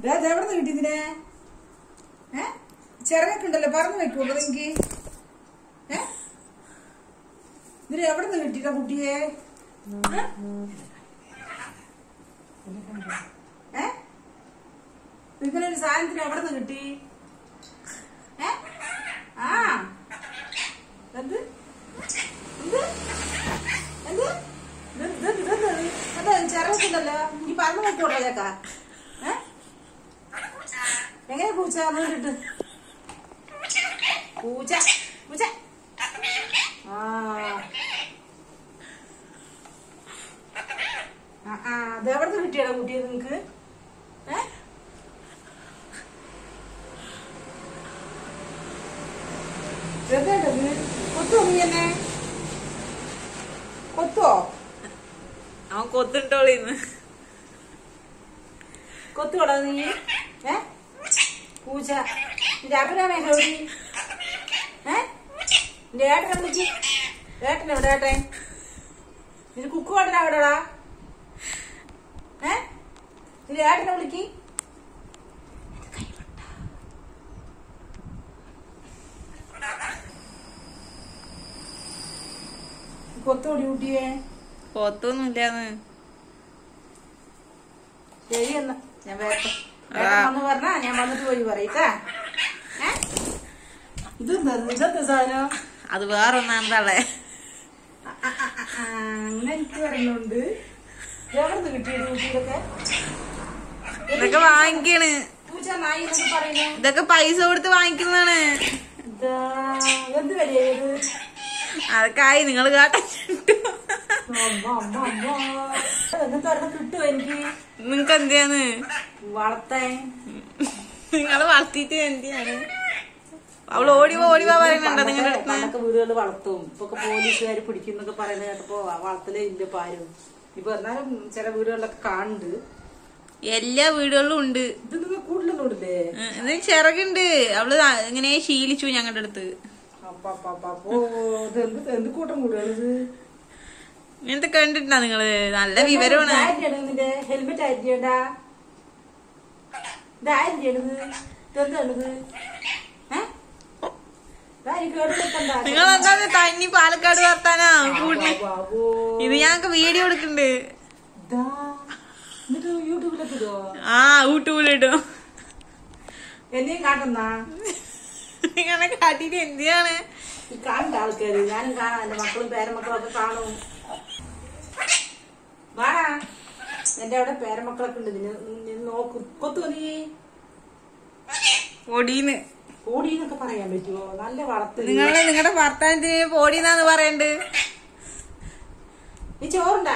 എവിടെ നിന്ന് കിട്ടി ഇതിനെ ഏ ചിറകൊക്കെ ഉണ്ടല്ലോ പറന്ന് വെക്കുമോ നിങ്ങക്ക് ഏ ഇതിന് എവിടെ നിന്ന് കിട്ടിയിട്ടാ കുട്ടിയെ ഏ? ഏ ഇങ്ങനെ ഒരു സാധനത്തിന് എവിടെ നിന്ന് കിട്ടി ഏ ആ എന്ത് എന്ത് എന്ത് ഇത് ഇത് ഇത് ഇത് അതെ ചിറകൊക്കെ ഈ പറന്ന് വെക്കോട്ടോ ചേക്കാ ഏ എങ്ങനെ പൂച്ച വന്നിട്ട് പൂച്ച പൂച്ച ആ ആ, ആ അത് എവിടെ നിന്ന് കിട്ടിയടാ കുട്ടിയത് നിങ്ങക്ക് ഏ എന്താണ്ടത് കൊത്തുവോ നീ എന്നെ കൊത്തുവോ അവൻ കൊത്തിട്ടോളിന്ന് കൊത്തുവോടാ നീ ഏ പൂച്ച നിന്റെ അപ്പനാണ് എവിടെ ഏ നിന്റെ ഏട്ടനെ വിളിക്ക് ഏട്ടൻ എവിടെ ഏട്ടൻ നിന്റെ കുക്കു ഏട്ടൻ എവിടെടാ ഏ നിന്റെ ഏട്ടനെ വിളിക്ക് കൊത്തോടി കുട്ടിയെ കൊത്തൊന്നുമില്ലാന്ന് ശരി എന്നാ ഞാൻ വരട്ടെ ഏട്ടൻ വന്ന് പറഞ്ഞാ ഞാൻ വന്നിട്ട് പോയി പറയട്ടാ ഏ ഇതെന്താ ഇതെന്താ സാധനം അത് വേറൊന്നാണ് തള്ളേ ആ, ആ, ആ, ആ, അങ്ങനെ എനിക്ക് പറയുന്നുണ്ട് എവിടെ നിന്ന് കിട്ടിയത് കുട്ടിയിലൊക്കെ ഇതൊക്കെ വാങ്ങിക്കാണ് പൂച്ച നായി എന്നൊക്കെ പറയുന്നു ഇതൊക്കെ പൈസ കൊടുത്ത് വാങ്ങിക്കുന്നതാണ് ഇതാ, എന്ത് വിലയത് അതൊക്കെ ആയി നിങ്ങൾ കാട്ടാൻ അമ്മ അമ്മ അമ്മ എന്നിട്ട് ഒരെണ്ണം കിട്ടുമോ എനിക്ക് നിങ്ങക്ക് എന്തിയാന്ന് വളർത്താൻ നിങ്ങള് വളർത്തിട്ട് എന്തിനാണ് അവള് ഓടിവാ ഓടിവാ പറയുന്നുണ്ടോ നിങ്ങളുടെ അടുത്ത് പണ്ടൊക്കെ വീടുകളിൽ വളർത്തും ഇപ്പൊ പോലീസുകാർ പിടിക്കുന്നൊക്കെ പറയുന്നത് കേട്ടപ്പോ വളർത്തലേ ഇല്ല ഇപ്പൊ ആരും ഇപ്പൊ എന്നാലും ചില വീടുകളിലൊക്കെ കാണുന്നുണ്ട് എല്ലാ വീടുകളിലും ഉണ്ട് ഇത് നിങ്ങൾ കൂടുതലൊന്നും ഇടില്ലേ ഉം, ഇത് ചിറകുണ്ട് അവള് ദാ- ഇങ്ങനെ ശീലിച്ചു ഞങ്ങളുടെ അടുത്ത് അപ്പൊ അപ്പൊ അപ്പൊ അപ്പൊ ഇത് എന്ത് എന്ത് കൂട്ടം കൂടുകയാണിത് ഇങ്ങനത്തെ കണ്ടിട്ടുണ്ടോ നിങ്ങള് നല്ല വിവരമാണ് നിന്റെ ഹെൽമെറ്റ് ആയിരിക്കണ്ടാ ഇതായിരിക്കണത് ഇതെന്താണിത് നിങ്ങൾ എന്താണ് തന്നി പാലക്കാട് വർത്താനാ കൂട്ടിന് ഇത് ഞങ്ങക്ക് വീഡിയോ എടുക്കുന്നുണ്ട് എന്നിട്ട് യൂട്യൂബിലൊക്കെ ഇതോ ആ യൂട്യൂബിലിടും എന്നെയും കാട്ടുന്നാ നിങ്ങളെ കാട്ടിട്ട് എന്തിനാണ് ഈ കാണണ്ട ആൾക്കാര് ഞാനും കാണാം എന്റെ മക്കളും പേരമക്കളും ഒക്കെ കാണും വാടാ എന്റെ അവിടെ പേരമക്കളൊക്കെ ഉണ്ട് നിന്നെ നിന്നെ നോക്ക് കൊത്തു നീ പൊടീന്ന് ഓടിന്നൊക്കെ പറയാൻ പറ്റുമോ നല്ല വളർത്തല് നിങ്ങള് നിങ്ങളുടെ ഭർത്താവിന് പൊടിന്നാന്ന് പറയണ്ട് നീ ചോറുണ്ടാ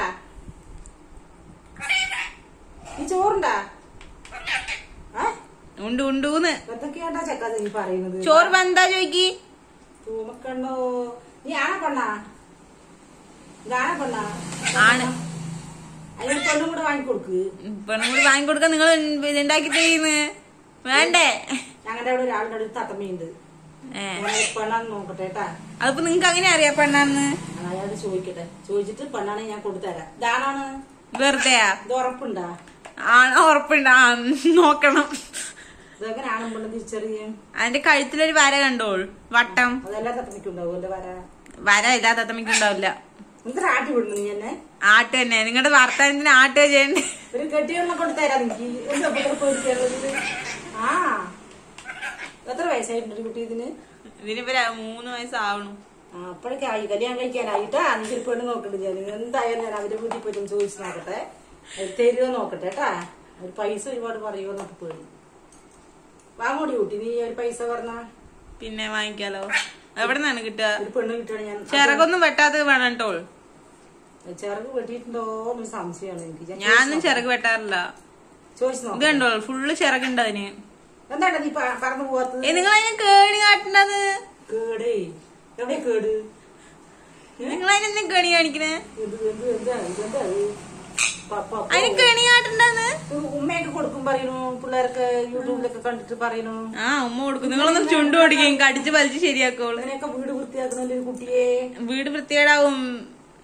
നീ ചോറുണ്ടാ ആ ഉണ്ട് ഉണ്ടൂന്ന് എന്തൊക്കെയാണ്ടാ ചക്ക നീ പറയുന്നത് ചോറ് വന്താ ചോയ്ക്ക് തൂമക്കണ്ണോ നീ ആണ പെണ്ണാ ഇതാണ പെണ്ണാ ആണ് അതിന് പെണ്ണും കൂടെ വാങ്ങിക്കൊടുക്ക് പെണ്ണും കൂടി വാങ്ങിക്കൊടുക്കാൻ നിങ്ങൾ ഉണ്ടാക്കി തരുന്ന് വേണ്ടേ ഞങ്ങളുടെ അവിടെ ഒരാളുടെ അടുത്ത് തത്തമ്മയുണ്ട് ഏ ഞാൻ പെണ്ണാന്ന് നോക്കട്ടെ കേട്ടാ അതിപ്പോ നിങ്ങക്ക് അങ്ങനെ അറിയാം പെണ്ണാന്ന് ഞാൻ അയാളോട് ചോദിക്കട്ടെ ചോദിച്ചിട്ട് പെണ്ണാണെങ്കിൽ ഞാൻ കൊടുത്തരാം ഇതാണാണ് വെറുതെയാ ഇത് ഉറപ്പുണ്ടാ ആണ് ഉറപ്പുണ്ട് ആ നോക്കണം ഇതെങ്ങനെ ആണും പെണ്ണും തിരിച്ചറിയും അതിന്റെ കഴുത്തിലൊരു വര കണ്ടോൾ വട്ടം അതെല്ലാം തത്തമ്മയ്ക്കുണ്ടാവും എന്റെ വര വര ഇല്ലാ തത്തമ്മയ്ക്ക് ഉണ്ടാവില്ല എന്തൊരു ആട്ടി വിടുന്നു നീ എന്നെ ആട്ട് തന്നെ നിങ്ങളുടെ ഭർത്താവിന് ആട്ട് ചെയ്യണ്ടേ ഒരു കെട്ടിയൊന്നും കൊടുത്തരാം എനിക്ക് എന്താ ഇപ്പൊ പേടിക്കാനുള്ളത് ആ എത്ര വയസ്സായിട്ടുണ്ട് ഒരു കുട്ടി ഇതിന് ഇതിനിപ്പോ ര- മൂന്ന് വയസ്സാവണു ആ അപ്പോഴൊക്കെ ആയി കല്യാണം കഴിക്കാനായിട്ടാ എനിക്ക് ഒരു പെണ്ണ് നോക്കണ്ട് ഞാൻ എന്തായാലും ഞാൻ അവരുടെ വീട്ടിൽ പോയിട്ട് ഒന്ന് ചോദിച്ചു നോക്കട്ടെ അത് തരുമോ നോക്കട്ടെ കേട്ടാ ഒരു പൈസ ഒരുപാട് പറയുമോ എന്നൊക്കെ പേടി വാങ്ങോടി കുട്ടി നീ ഒരു പൈസ പറഞ്ഞ പിന്നെ വാങ്ങിക്കാലോ എവിടെ നിന്നാണ് കിട്ടുക ഒരു പെണ്ണ് കിട്ടുകയാണ് ഞാൻ ചിറകൊന്നും വെട്ടാത്തത് വേണം കേട്ടോ ചിറക് വെട്ടിയിട്ടുണ്ടോ എന്നൊരു സംശയമാണ് എനിക്ക് ഞാൻ ഞാനും ചിറക് വെട്ടാറില്ല ചോദിച്ചു ഇത് നോക്കാം കണ്ടോ ഫുള്ള് ചിറകുണ്ട് അതിന് എന്താണ് നീ പ- പറന്നു പോവാത്തത് ഏ, നിങ്ങൾ അതിനെ കേണി കാട്ടുന്നത് കേടേ എവിടെ കേട് നിങ്ങൾ അതിനെന്താ കേണി കാണിക്കണേ ഇത് എന്ത് എന്താ ഇതെന്താ ഇത്? പ- പ- പ- അതിന് കേണി കാട്ടുണ്ടെന്ന് ഇത് ഉമ്മയൊക്കെ കൊടുക്കും പറയുന്നു പിള്ളേർക്ക് യൂട്യൂബിലൊക്കെ കണ്ടിട്ട് പറയുന്നു ആ ഉമ്മ കൊടുക്കും നിങ്ങളൊന്നും ചുണ്ടു കൊടുക്കുകയും കടിച്ച് വലിച്ച് ശരിയാക്കോളൂ അങ്ങനെയൊക്കെ വീട് വൃത്തിയാക്കുന്ന ഒരു കുട്ടിയെ വീട് വൃത്തികേടാവും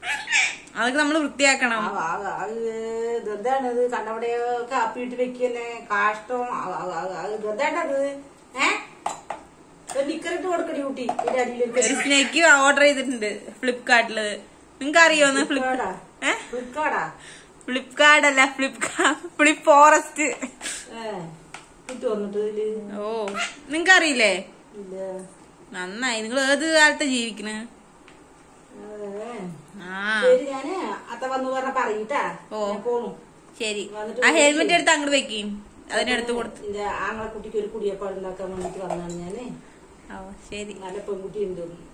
അതൊക്കെ നമ്മൾ വൃത്തിയാക്കണം ആ, ആ, ആ, ഇത് ഇതെന്താണിത് കണ്ടവിടെയോ കാപ്പിയിട്ട് വെക്കന്നെ കാഷ്ടം ഇതെന്താണ്ടത് ഏ നിക്കറിട്ട് കൊടുക്കടി കുട്ടി ഇതിന്റെ അടിയിലേക്ക് ഒരു സ്നേക്ക് ഓർഡർ ചെയ്തിട്ടുണ്ട് ഫ്ലിപ്കാർട്ടില് നിങ്ങക്ക് അറിയോന്ന് ഫ്ലിപ്പ് ഫ്ലിപ്കാർട്ടാ ഏ ഫ്ലിപ്കാർട്ടാ ഫ്ലിപ്കാർട്ട് അല്ല ഫ്ലിപ്കാ ഫ്ലിപ്പ് ഫോറസ്റ്റ് ഏ കിട്ടു വന്നിട്ട് ഇതില് ഓ നിങ്ങക്ക് അറിയില്ലേ ഇല്ല നന്നായി നിങ്ങൾ ഏത് കാലത്താ ജീവിക്കണ് ഏ. ആ ശരി ഞാന് അത്ത വന്നു പറഞ്ഞ പറയിട്ടാ ഓ. ഞാൻ പോണു ശരി വന്നിട്ട് ആ ഹെൽമെറ്റ് എടുത്ത് അങ്ങോട്ട് വെക്കും അതിനെടുത്ത് കൊടുത്തു എന്റെ ആങ്ങളെ കുട്ടിക്ക് ഒരു കുടിയപ്പാട് ഉണ്ടാക്കാൻ വേണ്ടിട്ട് വന്നാണ് ഞാന് ഓ ശരി നല്ല പെൺകുട്ടി ഉണ്ട്